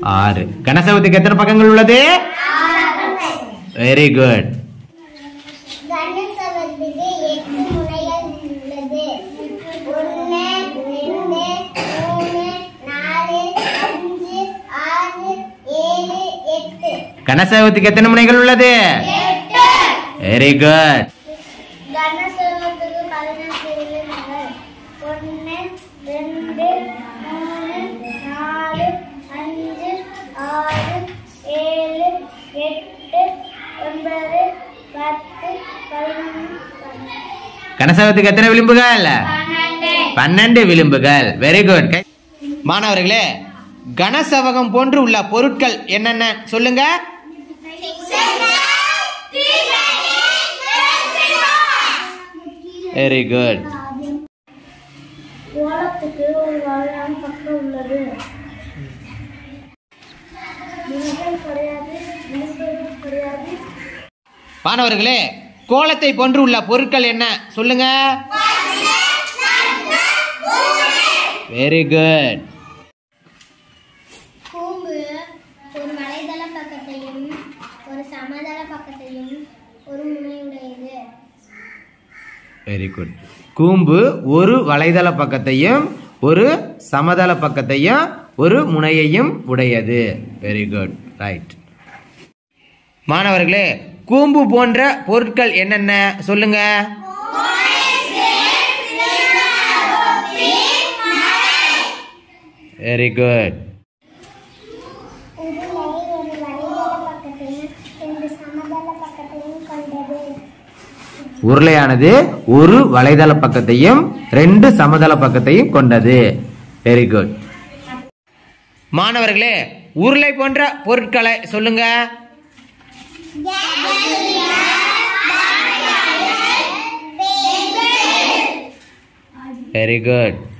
ஆறு கனசவத்துக்கு எத்தனை பக்கங்கள் உள்ளது வெரி குட் கனசவத்துக்கு எட்டு முனைகள் உள்ளது ஒன்று ரெண்டு மூணு நாலு அஞ்சு ஆறு ஏழு எட்டு கனசவத்துக்கு எத்தனை முனைகள் உள்ளது எட்டு வெரி குட் கனசவத்துக்கு பதினெட்டு விலங்குகள் ஒன்று ரெண்டு மூணு நாலு அஞ்சு ஆறு ஏழு எட்டு ஒன்பது பத்து பதினொன்று கனசவத்துக்கு எத்தனை விளிம்புகள் பன்னெண்டு பன்னெண்டு விளிம்புகள் வெரி குட் மாணவர்களே கனசவகம் போன்று உள்ள பொருட்கள் என்னென்ன சொல்லுங்க வெரி குட் கோலத்துக்கு ஒரு வகையான பக்கம் உள்ளது விலகல் கிடையாது விளிம்புகள் கிடையாது மாணவர்களே கோலத்தை போன்று உள்ள பொருட்கள் என்ன சொல்லுங்க வெரி குட் கூம்பு ஒரு வலைதள பக்கத்தையும் ஒரு சமதள பக்கத்தையும் ஒரு முனையுடையது வெரி குட் கூம்பு ஒரு வலைதள பக்கத்தையும் ஒரு சமதள பக்கத்தையும் ஒரு முனையையும் உடையது வெரி குட் ரைட் மாணவர்களே கூம்பு போன்ற பொருட்கள் என்னென்ன சொல்லுங்க வெரி குட் உருளை ஒரு வலைதள பக்கத்தையும் ரெண்டு சமதள பக்கத்தையும் கொண்டது உருளையானது ஒரு வலைதள பக்கத்தையும் ரெண்டு சமதள பக்கத்தையும் கொண்டது வெரி குட் மாணவர்களே உருளை போன்ற பொருட்களை சொல்லுங்க வெரி குட்